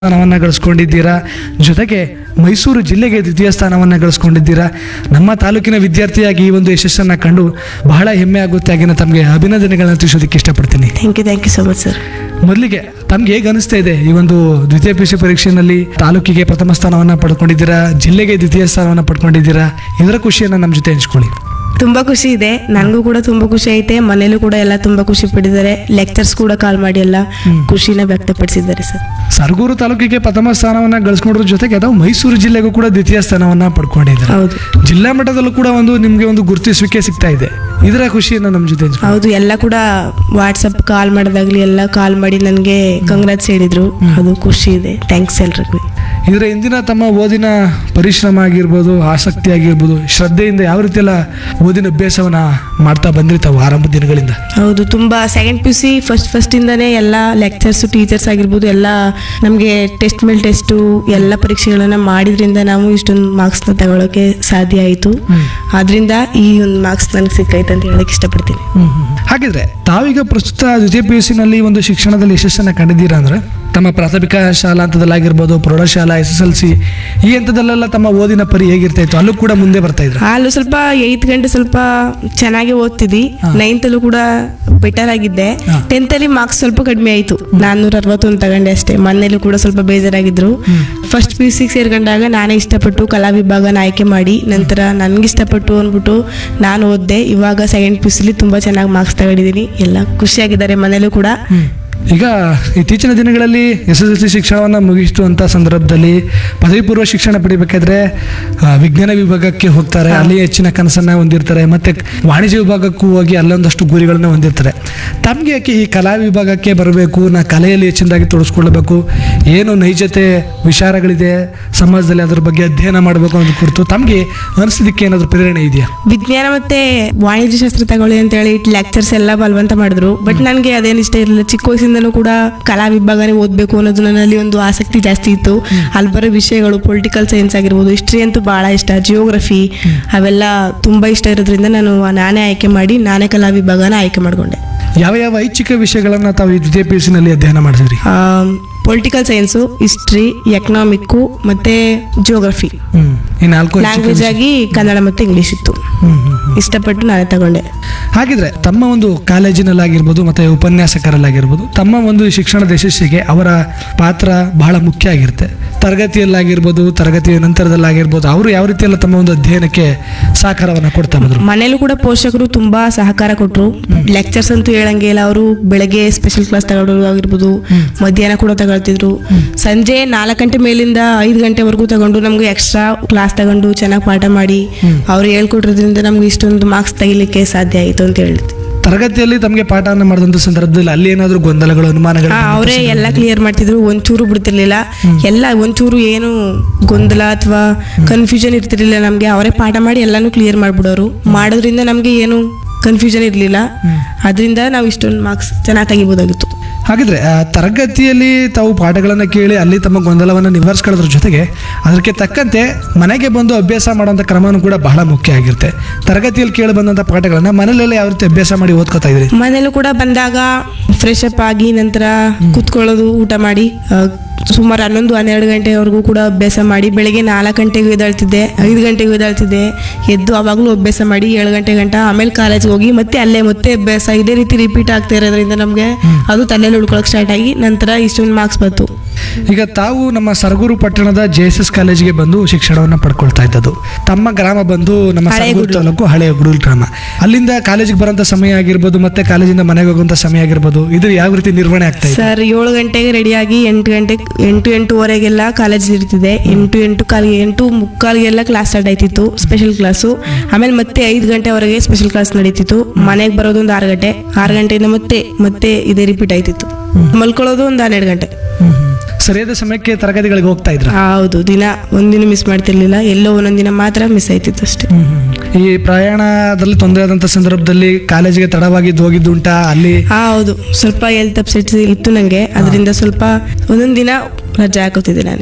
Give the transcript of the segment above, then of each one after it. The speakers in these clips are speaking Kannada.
ಸ್ಥಾನವನ್ನು ಗಳಿಸ್ಕೊಂಡಿದ್ದೀರಾ ಜೊತೆಗೆ ಮೈಸೂರು ಜಿಲ್ಲೆಗೆ ದ್ವಿತೀಯ ಸ್ಥಾನವನ್ನು ಗಳಿಸ್ಕೊಂಡಿದ್ದೀರಾ ನಮ್ಮ ತಾಲೂಕಿನ ವಿದ್ಯಾರ್ಥಿಯಾಗಿ ಈ ಒಂದು ಯಶಸ್ಸನ್ನು ಕಂಡು ಬಹಳ ಹೆಮ್ಮೆ ಆಗುತ್ತೆ ಆಗಿನ ತಮಗೆ ಅಭಿನಂದನೆಗಳನ್ನ ತಿಳಿಸೋದಕ್ಕೆ ಇಷ್ಟಪಡ್ತೀನಿ thank you thank you so much sir ಮೊದಲಿಗೆ ತಮ್ಗೆ ಹೇಗೆ ಅನಿಸ್ತಾ ಇದೆ ಈ ಒಂದು ದ್ವಿತೀಯ ಪಿ ಸಿ ಪರೀಕ್ಷೆಯಲ್ಲಿ ತಾಲೂಕಿಗೆ ಪ್ರಥಮ ಸ್ಥಾನವನ್ನು ಪಡ್ಕೊಂಡಿದ್ದೀರಾ ಜಿಲ್ಲೆಗೆ ದ್ವಿತೀಯ ಸ್ಥಾನವನ್ನು ಪಡ್ಕೊಂಡಿದ್ದೀರಾ ಇದರ ಖುಷಿಯನ್ನು ನಮ್ಮ ಜೊತೆ ಹಂಚ್ಕೊಳ್ಳಿ ತುಂಬ ಖುಷಿ ಇದೆ ನನಗೂ ಕೂಡ ತುಂಬ ಖುಷಿ ಐತೆ ಮನೇಲೂ ಕೂಡ ಎಲ್ಲ ತುಂಬ ಖುಷಿ ಪಟ್ಟಿದ್ದಾರೆ ಲೆಕ್ಚರ್ಸ್ ಕೂಡ ಕಾಲ್ ಮಾಡಿ ಎಲ್ಲ ಖುಷಿನ ವ್ಯಕ್ತಪಡಿಸಿದ್ದಾರೆ ಸರ್ ಸರಗೂರು ತಾಲೂಕಿಗೆ ಪ್ರಥಮ ಸ್ಥಾನವನ್ನು ಗಳಿಸ್ಕೊಂಡ್ರ ಜೊತೆಗೆ ಅದು ಮೈಸೂರು ಜಿಲ್ಲೆಗೂ ಕೂಡ ದ್ವಿತೀಯ ಸ್ಥಾನವನ್ನು ಪಡ್ಕೊಂಡಿದ್ದಾರೆ ಹೌದು ಜಿಲ್ಲಾ ಮಟ್ಟದಲ್ಲೂ ಕೂಡ ಒಂದು ನಿಮಗೆ ಒಂದು ಗುರುತಿಸುವಿಕೆ ಸಿಗ್ತಾ ಇದೆ ಇದರ ಖುಷಿಯನ್ನು ನಮ್ಮ ಜೊತೆ ಹಂಚ್ಕೊಳ್ಳಿ. ಹೌದು ಎಲ್ಲ ಕೂಡ ವಾಟ್ಸಪ್ ಕಾಲ್ ಮಾಡೋದಾಗ್ಲಿ ಎಲ್ಲ ಕಾಲ್ ಮಾಡಿ ನನಗೆ ಕಂಗ್ರಾಟ್ಸ್ ಹೇಳಿದ್ರು ಅದು ಖುಷಿ ಇದೆ ಥ್ಯಾಂಕ್ಸ್ ಎಲ್ರಿಗೂ ಇದರ ಹಿಂದಿನ ತಮ್ಮ ಓದಿನ ಪರಿಶ್ರಮ ಆಗಿರ್ಬೋದು ಆಸಕ್ತಿ ಆಗಿರ್ಬೋದು ಶ್ರದ್ಧೆಯಿಂದ ಯಾವ ರೀತಿ ಎಲ್ಲ ಓದಿನ ಅಭ್ಯಾಸವನ್ನ ಮಾಡ್ತಾ ಬಂದ್ರಿ ತಾವು ಆರಂಭ ದಿನಗಳಿಂದ ಹೌದು ತುಂಬ second P U C first ಫಸ್ಟಿಂದನೇ ಎಲ್ಲ ಲೆಕ್ಚರ್ಸು ಟೀಚರ್ಸ್ ಆಗಿರ್ಬೋದು ಎಲ್ಲ ನಮಗೆ ಟೆಸ್ಟ್ ಮೇಲೆ ಟೆಸ್ಟು ಎಲ್ಲ ಪರೀಕ್ಷೆಗಳನ್ನು ಮಾಡಿದ್ರಿಂದ ನಾವು ಇಷ್ಟೊಂದು ಮಾರ್ಕ್ಸ್ನ ತಗೊಳ್ಳೋಕೆ ಸಾಧ್ಯ ಆಯಿತು ಆದ್ರಿಂದ ಈ ಒಂದು ಮಾರ್ಕ್ಸ್ ನನಗೆ ಸಿಕ್ಕೈತೆ ಅಂತ ಹೇಳಕ್ಕೆ ಇಷ್ಟಪಡ್ತೀನಿ ಹಾಗಿದ್ರೆ ತಾವೀಗ ಪ್ರಸ್ತುತ ದ್ವಿತೀಯ ಪಿ ಯು ಸಿನಲ್ಲಿ ಒಂದು ಶಿಕ್ಷಣದಲ್ಲಿ ಯಶಸ್ಸನ್ನು ಕಂಡಿದ್ದೀರಾ ಅಂದ್ರೆ ತಮ್ಮ ಪ್ರಾಥಮಿಕ ಶಾಲಾ ಹಂತದಲ್ಲಾಗಿರ್ಬೋದು ಪ್ರೌಢಶಾಲಾ ಎಸ್ ಎಸ್ ಎಲ್ ಸಿ ಈ ಹಂತದಲ್ಲೆಲ್ಲ ತಮ್ಮ ಓದಿನ ಪರಿ ಹೇಗಿರ್ತಾ ಇತ್ತು ಅಲ್ಲೂ ಕೂಡ ಮುಂದೆ ಬರ್ತಾ ಇದ್ರ ಅಲ್ಲೂ ಸ್ವಲ್ಪ ಏಯ್ತ್ ಗಂಟೆ ಸ್ವಲ್ಪ ಚೆನ್ನಾಗಿ ಓದ್ತಿದ್ದಿ ನೈನ್ತಲ್ಲೂ ಕೂಡ ಬೆಟರ್ ಆಗಿದ್ದೆ ಹಾ. ಟೆಂತಲ್ಲಿ ಮಾರ್ಕ್ಸ್ ಸ್ವಲ್ಪ ಕಡಿಮೆ ಆಯಿತು ನಾನ್ನೂರ ಅರವತ್ತೊಂದು ತಗೊಂಡೆ ಅಷ್ಟೇ ಮನೇಲೂ ಕೂಡ ಸ್ವಲ್ಪ ಬೇಜಾರಾಗಿದ್ರು ಫಸ್ಟ್ ಪಿ ಯು ಸಿಗೆ ಸೇರ್ಕೊಂಡಾಗ ನಾನೇ ಇಷ್ಟಪಟ್ಟು ಕಲಾ ವಿಭಾಗನ ಆಯ್ಕೆ ಮಾಡಿ ನಂತರ ನನಗೆ ಇಷ್ಟಪಟ್ಟು ಅಂದ್ಬಿಟ್ಟು ನಾನು ಓದಿದೆ ಇವಾಗ ಸೆಕೆಂಡ್ ಪಿ ಯು ಸಿಲಿ ತುಂಬ ಚೆನ್ನಾಗಿ ಮಾರ್ಕ್ಸ್ ತಗೊಂಡಿದ್ದೀನಿ ಎಲ್ಲ ಖುಷಿಯಾಗಿದ್ದಾರೆ ಮನೇಲೂ ಕೂಡ ಈಗ ಇತ್ತೀಚಿನ ದಿನಗಳಲ್ಲಿ ಎಸ್ ಎಸ್ ಎಲ್ ಸಿ ಶಿಕ್ಷಣವನ್ನು ಮುಗಿಸ್ತು ಅಂತ ಸಂದರ್ಭದಲ್ಲಿ ಪದವಿ ಪೂರ್ವ ಶಿಕ್ಷಣ ಪಡಿಬೇಕಾದ್ರೆ ಆ, ವಿಜ್ಞಾನ ವಿಭಾಗಕ್ಕೆ ಹೋಗ್ತಾರೆ ಅಲ್ಲಿ ಹೆಚ್ಚಿನ ಕನಸನ್ನ ಹೊಂದಿರ್ತಾರೆ ಮತ್ತೆ ವಾಣಿಜ್ಯ ವಿಭಾಗಕ್ಕೂ ಹೋಗಿ ಅಲ್ಲೊಂದಷ್ಟು ಗುರಿಗಳನ್ನ ಹೊಂದಿರ್ತಾರೆ ತಮಗೆ ಯಾಕೆ ಈ ಕಲಾ ವಿಭಾಗಕ್ಕೆ ಬರಬೇಕು ನಾ ಕಲೆಯಲ್ಲಿ ಹೆಚ್ಚಿನದಾಗಿ ತೊಡಸ್ಕೊಳ್ಬೇಕು ಏನು ನೈಜತೆ ವಿಚಾರಗಳಿದೆ ಸಮಾಜದಲ್ಲಿ ಅದ್ರ ಬಗ್ಗೆ ಅಧ್ಯಯನ ಮಾಡಬೇಕು ಅನ್ನೋದು ಕುರಿತು ತಮಗೆ ಅನಿಸಿದಕ್ಕೆ ಏನಾದರೂ ಪ್ರೇರಣೆ ಇದೆಯಾ ವಿಜ್ಞಾನ ಮತ್ತೆ ವಾಣಿಜ್ಯ ಶಾಸ್ತ್ರ ತಗೊಳ್ಳಿ ಅಂತ ಹೇಳಿ ಲೆಕ್ಚರ್ಸ್ ಎಲ್ಲ ಬಲವಂತ ಮಾಡಿದ್ರು ಬಟ್ ನನಗೆ ಅದೇನು ಇಷ್ಟ ಇರಲಿಲ್ಲ ಚಿಕ್ಕ ವಯಸ್ಸಿಂದನೂ ಕೂಡ ಕಲಾ ವಿಭಾಗನೇ ಓದಬೇಕು ಅನ್ನೋದು ನನ್ನಲ್ಲಿ ಒಂದು ಆಸಕ್ತಿ ಜಾಸ್ತಿ ಇತ್ತು ಅಲ್ಲಿ ಬರೋ ವಿಷಯಗಳು ಪೊಲಿಟಿಕಲ್ ಸೈನ್ಸ್ ಆಗಿರ್ಬೋದು ಹಿಸ್ಟ್ರಿ ಅಂತೂ ಭಾಳ ಇಷ್ಟ ಜಿಯೋಗ್ರಫಿ ಅವೆಲ್ಲ ತುಂಬ ಇಷ್ಟ ಇರೋದ್ರಿಂದ ನಾನು ನಾನೇ ಆಯ್ಕೆ ಮಾಡಿ ನಾನೇ ಕಲಾ ವಿಭಾಗನ ಆಯ್ಕೆ ಮಾಡಿಕೊಂಡೆ ಯಾವ ಯಾವ ಐಚ್ಛಿಕ ವಿಷಯಗಳನ್ನ ತಾವು ಈ ದ್ವಿತೀಯ ಪಿ ಯು ಸಿನಲ್ಲಿ ಅಧ್ಯಯನ ಮಾಡಿದ್ರಿ ಪೊಲಿಟಿಕಲ್ ಸೈನ್ಸು ಹಿಸ್ಟ್ರಿ ಎಕನಾಮಿಕ್ಕು ಮತ್ತೆ ಜಿಯೋಗ್ರಫಿ ಹ್ಮ್ ಈ ನಾಲ್ಕು ಐಚ್ಛಿಕ ಲ್ಯಾಂಗ್ವೇಜ್ ಆಗಿ ಕನ್ನಡ ಮತ್ತು ಇಂಗ್ಲೀಷ್ ಇತ್ತು ಹ್ಮ್ ಹ್ಮ್ ಹ್ಮ್. ಇಷ್ಟಪಟ್ಟು ನಾನೇ ತಗೊಂಡೆ ಹಾಗಿದ್ರೆ ತಮ್ಮ ಒಂದು ಕಾಲೇಜಿನಲ್ಲಾಗಿರ್ಬೋದು ಮತ್ತೆ ಉಪನ್ಯಾಸಕರಲ್ಲಾಗಿರ್ಬೋದು ತಮ್ಮ ಒಂದು ಶಿಕ್ಷಣದ ಯಶಸ್ಸಿಗೆ ಅವರ ಪಾತ್ರ ಬಹಳ ಮುಖ್ಯ ಆಗಿರುತ್ತೆ ತರಗತಿಯಲ್ಲಾಗಿರ್ಬೋದು ತರಗತಿಯ ನಂತರದಲ್ಲಾಗಿರ್ಬೋದು ಅವರು ಯಾವ ರೀತಿ ಎಲ್ಲ ತಮ್ಮ ಒಂದು ಅಧ್ಯಯನಕ್ಕೆ ಸಹಕಾರವನ್ನು ಕೊಡ್ತಾ ಬಂದರು ಮನೇಲೂ ಕೂಡ ಪೋಷಕರು ತುಂಬಾ ಸಹಕಾರ ಕೊಟ್ಟರು ಲೆಕ್ಚರ್ಸ್ ಅಂತೂ ಹೇಳಂಗೆ ಇಲ್ಲ ಅವರು ಬೆಳಗ್ಗೆ ಸ್ಪೆಷಲ್ ಕ್ಲಾಸ್ ತಗೊಳ್ಳೋದು ಆಗಿರ್ಬೋದು ಮಧ್ಯಾಹ್ನ ಕೂಡ ತಗೊಳ್ತಿದ್ರು ಸಂಜೆ ನಾಲ್ಕು ಗಂಟೆ ಮೇಲಿಂದ ಐದು ಗಂಟೆವರೆಗೂ ತಗೊಂಡು ನಮ್ಗೆ ಎಕ್ಸ್ಟ್ರಾ ಕ್ಲಾಸ್ ತಗೊಂಡು ಚೆನ್ನಾಗಿ ಪಾಠ ಮಾಡಿ ಅವ್ರು ಹೇಳ್ಕೊಟ್ರೋದ್ರಿಂದ ನಮ್ಗೆ ಇಷ್ಟೊಂದು ಮಾರ್ಕ್ಸ್ ತೆಗಿಲಿಕ್ಕೆ ಸಾಧ್ಯ ಆಯಿತು ಅಂತ ಹೇಳ್ತೀವಿ ತರಗತಿಯಲ್ಲಿ ತಮಗೆ ಪಾಠವನ್ನು ಮಾಡಿದಂಥ ಸಂದರ್ಭದಲ್ಲಿ ಅಲ್ಲಿ ಏನಾದರೂ ಗೊಂದಲಗಳು ಅನುಮಾನಗಳು ಅವರೇ ಎಲ್ಲ ಕ್ಲಿಯರ್ ಮಾಡ್ತಿದ್ರು ಒಂಚೂರು ಬಿಡ್ತಿರ್ಲಿಲ್ಲ ಎಲ್ಲ ಒಂಚೂರು ಏನು ಗೊಂದಲ ಅಥವಾ ಕನ್ಫ್ಯೂಷನ್ ಇರ್ತಿರ್ಲಿಲ್ಲ ನಮಗೆ ಅವರೇ ಪಾಠ ಮಾಡಿ ಎಲ್ಲಾನು ಕ್ಲಿಯರ್ ಮಾಡ್ಬಿಡೋರು ಮಾಡೋದ್ರಿಂದ ನಮಗೆ ಏನು ಕನ್ಫ್ಯೂಷನ್ ಇರಲಿಲ್ಲ ಅದರಿಂದ ನಾವು ಇಷ್ಟೊಂದು ಮಾರ್ಕ್ಸ್ ಚೆನ್ನಾಗಿ ತೆಗಿಬೋದಾಗಿತ್ತು ಹಾಗಿದ್ರೆ ಆ, ತರಗತಿಯಲ್ಲಿ ತಾವು ಪಾಠಗಳನ್ನು ಕೇಳಿ ಅಲ್ಲಿ ತಮ್ಮ ಗೊಂದಲವನ್ನು ನಿವಾರಿಸ್ಕೊಳ್ಳೋದ್ರ ಜೊತೆಗೆ ಅದಕ್ಕೆ ತಕ್ಕಂತೆ ಮನೆಗೆ ಬಂದು ಅಭ್ಯಾಸ ಮಾಡುವಂಥ ಕ್ರಮನೂ ಕೂಡ ಬಹಳ ಮುಖ್ಯ ಆಗಿರುತ್ತೆ ತರಗತಿಯಲ್ಲಿ ಕೇಳಿ ಬಂದಂಥ ಪಾಠಗಳನ್ನ ಮನೆಯಲ್ಲೆಲ್ಲ ಯಾವ ರೀತಿ ಅಭ್ಯಾಸ ಮಾಡಿ ಓದ್ಕೋತಾ ಇದ್ರಿ ಮನೇಲೂ ಕೂಡ ಬಂದಾಗ ಫ್ರೆಶ್ ಅಪ್ ಆಗಿ ನಂತರ ಕುತ್ಕೊಳ್ಳೋದು ಊಟ ಮಾಡಿ ಆ, ಸುಮಾರು ಹನ್ನೊಂದು ಹನ್ನೆರಡು ಗಂಟೆವರೆಗೂ ಕೂಡ ಅಭ್ಯಾಸ ಮಾಡಿ ಬೆಳಗ್ಗೆ ನಾಲ್ಕು ಗಂಟೆಗೆ ಎದ್ದೇಳ್ತಿದ್ದೆ ಐದು ಗಂಟೆಗೆ ಎದ್ದೇಳ್ತಿದ್ದೆ ಎದ್ದು ಅವಾಗಲೂ ಅಭ್ಯಾಸ ಮಾಡಿ ಏಳು ಗಂಟೆ ಗಂಟ ಆಮೇಲೆ ಕಾಲೇಜ್ಗೆ ಹೋಗಿ ಮತ್ತೆ ಅಲ್ಲೇ ಮತ್ತೆ ಅಭ್ಯಾಸ ಇದೇ ರೀತಿ ರಿಪೀಟ್ ಆಗ್ತಾ ಇರೋದ್ರಿಂದ ನಮಗೆ ಅದು ತಲೆಯಲ್ಲಿ ಉಳ್ಕೊಳಕ್ಕೆ ಸ್ಟಾರ್ಟ್ ಆಗಿ ನಂತರ ಇಷ್ಟೊಂದು ಮಾರ್ಕ್ಸ್ ಬಂತು ಈಗ ತಾವು ನಮ್ಮ ಸರಗೂರು ಪಟ್ಟಣದ ಜೆ ಎಸ್ ಎಸ್ ಕಾಲೇಜಿಗೆ ಬಂದು ಶಿಕ್ಷಣವನ್ನು ಪಡ್ಕೊಳ್ತಾ ಇದ್ದದ್ದು ತಮ್ಮ ಗ್ರಾಮ ಬಂದು ನಮ್ಮ ಹಳೆ ಸರಗೂರು ಗುಡ್ಲು. ತಾಲೂಕು ಹಳೆಯ ಗುಡೂಲ್ ಗ್ರಾಮ ಅಲ್ಲಿಂದ ಕಾಲೇಜಿಗೆ ಬರೋಂಥ ಸಮಯ ಆಗಿರ್ಬೋದು ಮತ್ತೆ ಕಾಲೇಜಿಂದ ಮನೆಗೆ ಹೋಗುವಂಥ ಸಮಯ ಆಗಿರ್ಬೋದು ಇದು ಯಾವ ರೀತಿ ನಿರ್ವಹಣೆ ಆಗ್ತಾ ಇದೆ ಸರ್ ಏಳು ಗಂಟೆಗೆ ರೆಡಿಯಾಗಿ ಎಂಟು ಗಂಟೆ ಎಂಟು ಎಂಟೂವರೆಗೆಲ್ಲ ಕಾಲೇಜ್ ಇರ್ತಿದೆ ಎಂಟು ಎಂಟು ಕಾಲಿಗೆ ಎಂಟು ಮುಕ್ಕಾಲಿಗೆಲ್ಲ ಕ್ಲಾಸ್ ಸ್ಟಾರ್ಟ್ ಆಯ್ತಿತ್ತು ಸ್ಪೆಷಲ್ ಕ್ಲಾಸು ಆಮೇಲೆ ಮತ್ತೆ ಐದು ಗಂಟೆವರೆಗೆ ಸ್ಪೆಷಲ್ ಕ್ಲಾಸ್ ನಡೀತಿತ್ತು ಮನೆಗೆ ಬರೋದು ಒಂದು ಆರು ಗಂಟೆ ಆರು ಗಂಟೆಯಿಂದ ಮತ್ತೆ ಮತ್ತೆ ಇದೇ ರಿಪೀಟ್ ಆಯ್ತಿತ್ತು ಮಲ್ಕೊಳ್ಳೋದು ಒಂದು ಹನ್ನೆರಡು ಗಂಟೆ ಹ್ಮ್ ಹ್ಮ್. ಸರಿಯಾದ ಸಮಯಕ್ಕೆ ತರಗತಿಗಳಿಗೆ ಹೋಗ್ತಾ ಇದ್ರ ಹೌದು ದಿನ ಒಂದಿನ ಮಿಸ್ ಮಾಡ್ತಿರ್ಲಿಲ್ಲ ಎಲ್ಲೋ ಒಂದೊಂದು ದಿನ ಮಾತ್ರ ಮಿಸ್ ಆಯ್ತಿತ್ತು ಅಷ್ಟೇ ಈ ಪ್ರಯಾಣದಲ್ಲಿ ತೊಂದರೆ ಆದಂಥ ಸಂದರ್ಭದಲ್ಲಿ ಕಾಲೇಜಿಗೆ ತಡವಾಗಿದ್ದು ಹೋಗಿದ್ದು ಉಂಟಾ ಅಲ್ಲಿ ಹಾ ಹೌದು ಸ್ವಲ್ಪ ಹೆಲ್ತ್ ಅಪ್ಸೆಟ್ಸ್ ಇತ್ತು ನನಗೆ ಅದರಿಂದ ಸ್ವಲ್ಪ ಒಂದೊಂದು ದಿನ ರಜೆ ಹಾಕೋತಿದ್ದೆ ನನಗೆ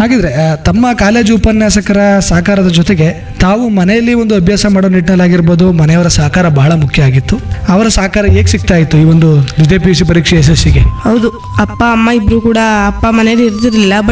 ಹಾಗಿದ್ರೆ ಆ, ತಮ್ಮ ಕಾಲೇಜು ಉಪನ್ಯಾಸಕರ ಸಹಕಾರದ ಜೊತೆಗೆ ತಾವು ಮನೆಯಲ್ಲಿ ಒಂದು ಅಭ್ಯಾಸ ಮಾಡೋ ನಿಟ್ಟಿನಲ್ಲಾಗಿರ್ಬೋದು ಮನೆಯವರ ಸಹಕಾರ ಬಹಳ ಮುಖ್ಯ ಆಗಿತ್ತು ಅವರ ಸಹಕಾರ ಹೇಗೆ ಸಿಗ್ತಾ ಇತ್ತು ಈ ಒಂದು ದ್ವಿತೀಯ ಪಿ ಯು ಸಿ ಪರೀಕ್ಷೆ ಯಶಸ್ಸಿಗೆ ಹೌದು ಅಪ್ಪ ಅಮ್ಮ ಇಬ್ರು ಕೂಡ ಅಪ್ಪ ಮನೇಲಿ ಇರ್ತಿರ್ಲಿಲ್ಲ